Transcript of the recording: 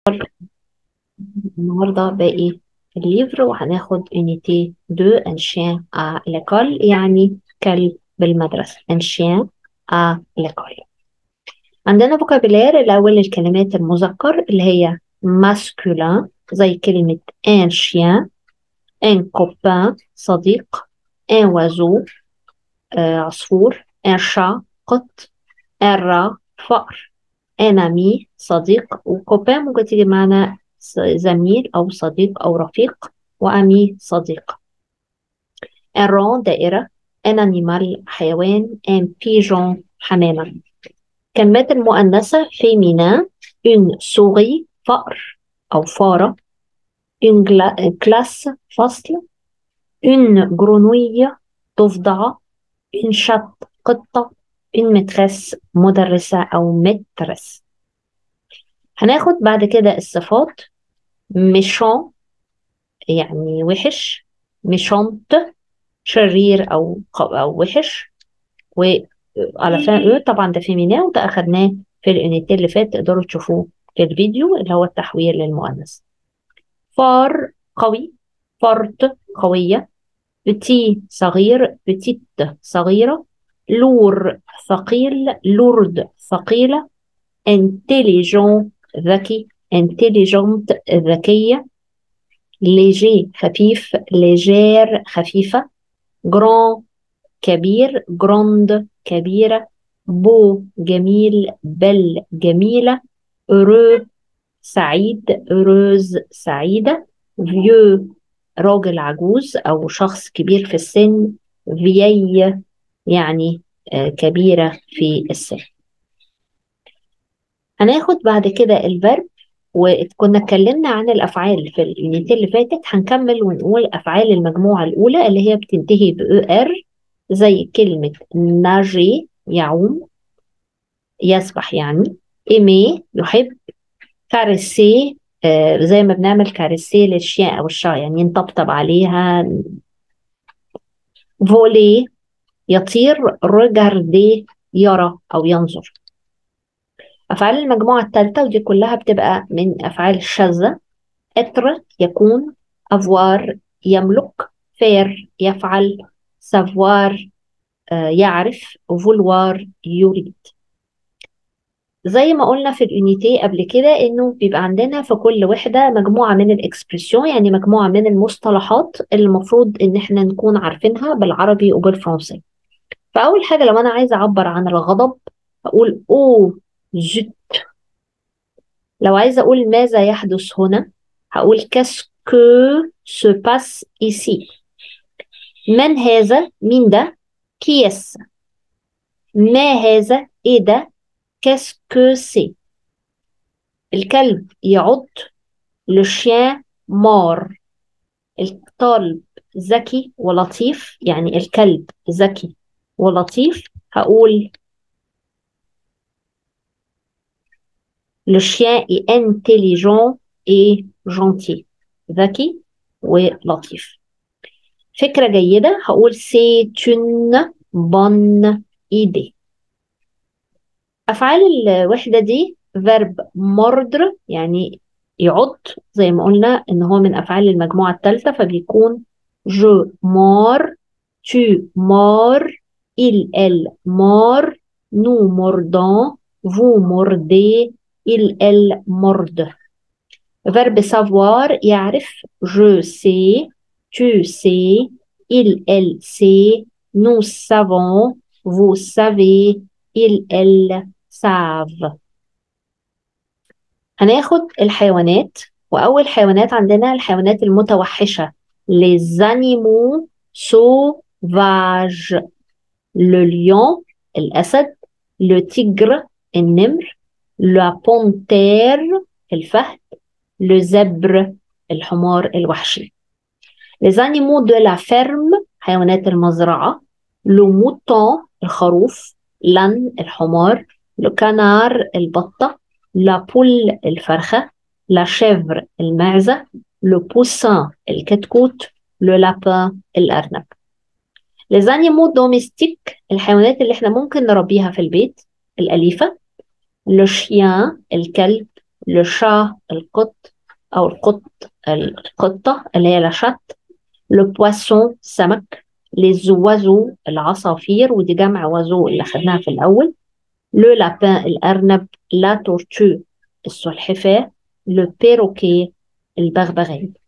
النهارده باقي الليفر وهناخد unité 2 un chien à l'école يعني كلب بالمدرسة un chien à l'école عندنا فوكابيلير الأول الكلمات المذكر اللي هي masculin زي كلمة un chien un copain صديق un oiseau آه عصفور un chat قط un rat فأر un ami صديق وكوبان ممكن تيجي معنا زميل أو صديق أو رفيق وأمي صديق un rond دائرة un animal حيوان un pigeon حمامة كلمات المؤنثة féminin une souris فأر أو فارة une classe فصل une grenouille ضفدعة une chatte قطة une maîtresse مدرسة أو مترس هناخد بعد كده الصفات ميشون يعني وحش ميشونت شرير أو أو وحش وعلى فين طبعا ده فيمينا وده أخدناه في اليونيتي اللي فات تقدروا تشوفوه في الفيديو اللي هو التحويل للمؤنث فار قوي فرط قوية بتي صغير بتيت صغيرة لور ثقيل لورد ثقيلة intelligent ذكي intelligent ذكية léger خفيف légère خفيفة grand كبير grande كبيرة beau جميل بل جميلة heureux سعيد heureuse سعيدة vieux راجل عجوز أو شخص كبير في السن vieille يعني كبيرة في السن هناخد بعد كده الفرب وكنا اتكلمنا عن الافعال في اليونيت اللي فاتت هنكمل ونقول افعال المجموعه الاولى اللي هي بتنتهي ب ار زي كلمه ناجي يعوم يسبح يعني ايمي يحب كارسي آه زي ما بنعمل كارسي للشياء او الشا يعني نطبطب عليها فولي يطير ريجاردي يرى او ينظر أفعال المجموعة الثالثة ودي كلها بتبقى من أفعال الشاذة اتر يكون أفوار يملك فير يفعل سافوار آه يعرف فولوار يريد زي ما قلنا في اليونيتي قبل كده انه بيبقى عندنا في كل وحده مجموعه من الاكسبريسيون يعني مجموعه من المصطلحات اللي المفروض ان احنا نكون عارفينها بالعربي وبالفرنسي فاول حاجه لو انا عايزه اعبر عن الغضب اقول او جت لو عايزة أقول ماذا يحدث هنا هقول كاسكو سو باس إيسي من هذا مين ده كيس ما هذا إيه ده كاسكو سي الكلب يعض لو شيان مار الطالب ذكي ولطيف يعني الكلب ذكي ولطيف هقول Le chien est intelligent et gentil. ذكي ولطيف. فكرة جيدة هقول c'est une bonne idée. أفعال الوحدة دي verb mordre يعني يعض زي ما قلنا إن هو من أفعال المجموعة الثالثة فبيكون je mords, tu mords, il, elle mord, nous mordons, vous mordez, il, elle morde. Verbe savoir, يعرف, je sais, tu sais, il, elle sait, nous savons, vous savez, il, elle savent. هناخد الحيوانات وأول حيوانات عندنا الحيوانات المتوحشة les animaux sauvages le lion الأسد le tigre النمر la panthère الفهد le zèbre الحمار الوحشي les animaux de la ferme حيوانات المزرعة le mouton الخروف l'âne الحمار le canard البطة la poule الفرخة la chèvre المعزة le poussin الكتكوت le lapin الأرنب les animaux domestiques الحيوانات اللي احنا ممكن نربيها في البيت الأليفة le chien الكلب le chat القط أو القط القطة اللي هي لاشات le poisson سمك les oiseaux العصافير ودي جمع وزو اللي خدناها في الأول le lapin الأرنب la tortue السلحفاة le perroquet البغبغان